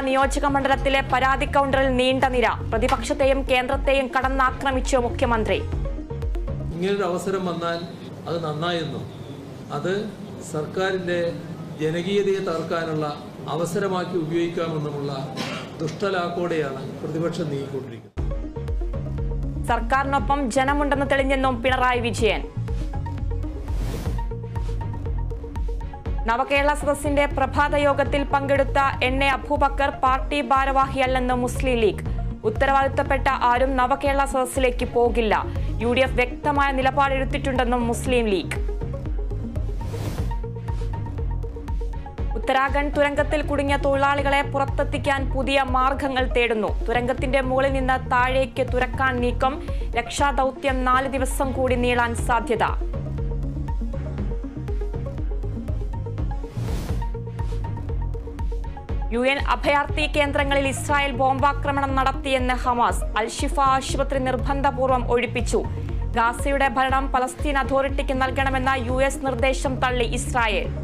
നിയോജക മണ്ഡലത്തിലെ പരാതി കൗണ്ടറിൽ നീണ്ട നിര പ്രതിപക്ഷത്തെയും കേന്ദ്രത്തെയും കടന്നാക്രമിച്ചു മുഖ്യമന്ത്രി ഇങ്ങനൊരു അവസരം വന്നാൽ അത് നന്നായെന്നും അത് സർക്കാരിൻ്റെ ജനകീയതയെ തകർക്കാനുള്ള അവസരമാക്കി ഉപയോഗിക്കാമെന്നുമുള്ള ദുഷ്ടലാക്കോടെയാണ് പ്രതിപക്ഷം നീങ്ങിക്കൊണ്ടിരിക്കുന്നത് സർക്കാരിനൊപ്പം ജനമുണ്ടെന്ന് തെളിഞ്ഞെന്നും പിണറായി വിജയൻ നവകേരള സദസ്സിന്റെ പ്രഭാത യോഗത്തിൽ പങ്കെടുത്ത എൻ എ അബൂബക്കർ പാർട്ടി ഭാരവാഹിയല്ലെന്ന് മുസ്ലിം ലീഗ് ഉത്തരവാദിത്തപ്പെട്ട ആരും നവകേരള സദസ്സിലേക്ക് പോകില്ല യു ഡി എഫ് വ്യക്തമായ നിലപാടെടുത്തിട്ടുണ്ടെന്നും മുസ്ലിം ലീഗ് ഉത്തരാഖണ്ഡ് തുരങ്കത്തിൽ കുടുങ്ങിയ തൊഴിലാളികളെ പുറത്തെത്തിക്കാൻ പുതിയ മാർഗങ്ങൾ തേടുന്നു തുരങ്കത്തിന്റെ മുകളിൽ നിന്ന് താഴേക്ക് തുരക്കാൻ നീക്കം രക്ഷാദൌത്യം നാല് ദിവസം കൂടി നീളാൻ സാധ്യത യു എൻ അഭയാർത്ഥി കേന്ദ്രങ്ങളിൽ ഇസ്രായേൽ ബോംബാക്രമണം നടത്തിയെന്ന് ഹമാസ് അൽഷിഫ ആശുപത്രി നിർബന്ധപൂർവ്വം ഒഴിപ്പിച്ചു ഗാസയുടെ ഭരണം പലസ്തീൻ അതോറിറ്റിക്ക് നൽകണമെന്ന യു എസ് നിർദ്ദേശം തള്ളി ഇസ്രായേൽ